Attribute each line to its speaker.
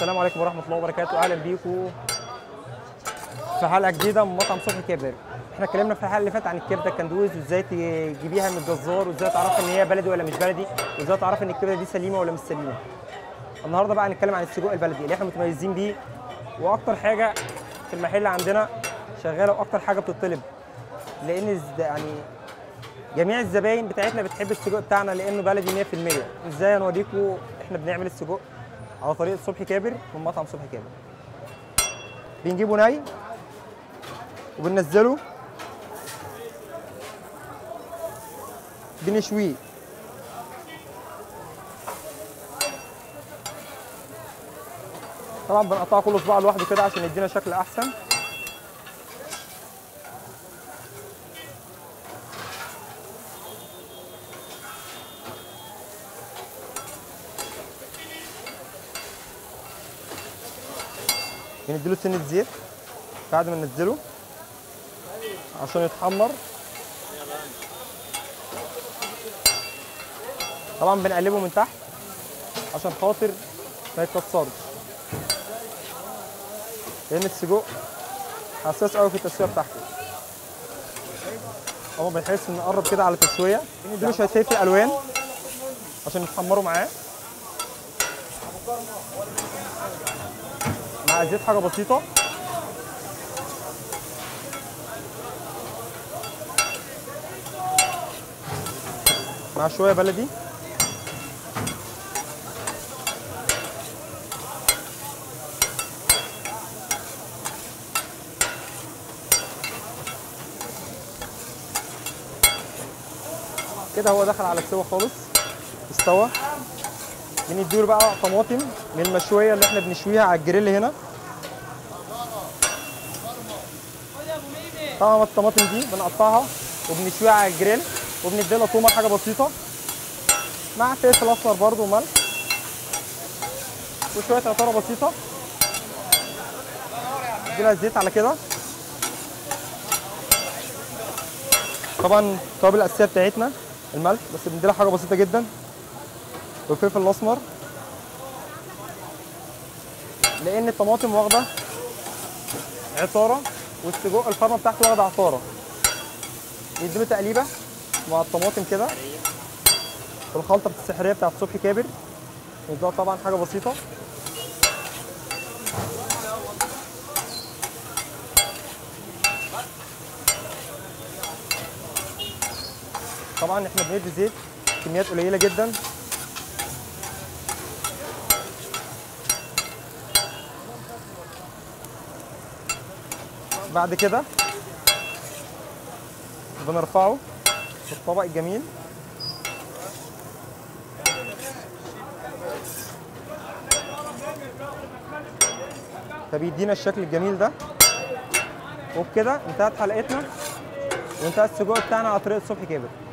Speaker 1: السلام عليكم ورحمه الله وبركاته اهلا بيكم في حلقه جديده من مطعم صبحي كبر احنا اتكلمنا في الحلقه اللي فاتت عن الكبده الكندوز وازاي تجيبيها من الجزار وازاي تعرفي ان هي بلدي ولا مش بلدي وازاي تعرفي ان الكبده دي سليمه ولا مش سليمه النهارده بقى هنتكلم عن السجق البلدي اللي احنا متميزين بيه واكتر حاجه في المحل عندنا شغاله واكتر حاجه بتطلب لان الز- يعني جميع الزباين بتاعتنا بتحب السجق بتاعنا لانه بلدي 100% ازاي هنوريكم احنا بنعمل السجق على طريقه صبحي كابر من مطعم صبحي كابر بنجيبه ني وبننزله بنشويه طبعا بنقطعه كل صباع لوحده كده عشان يدينا شكل احسن بنديله سنة زيت بعد ما ننزله عشان يتحمر طبعا بنقلبه من تحت عشان خاطر ما يتكسرش لان السجق حساس قوي في التسويه بتاعته اول ما بنحس ان قرب كده على التسويه بنديله شويه فلفل الوان عشان يتحمروا معاه مع زيت حاجه بسيطه مع شويه بلدي كده هو دخل على السوا خالص استوى بنديله بقى طماطم من المشويه اللي احنا بنشويها على الجريل هنا طبعا الطماطم دي بنقطعها وبنشويها على الجريل وبندي لها تومه حاجه بسيطه مع فلفل اسمر برده وملح وشويه عطاره بسيطه ندي لها زيت على كده طبعا التوابل الاساسيه بتاعتنا الملح بس بندي لها حاجه بسيطه جدا والفلفل الاسمر لان الطماطم واخده عطاره والسجق الفرمه بتاعته واخده عطاره يديله تقليبه مع الطماطم كده والخلطه السحريه بتاعت صبحي كابر نديها طبعا حاجه بسيطه طبعا احنا بندي زيت كميات قليله جدا بعد كده بنرفعه في الطبق الجميل فبيدينا الشكل الجميل ده وبكده انتهت حلقتنا وانتهى السجق بتاعنا على طريقه صبحي كابر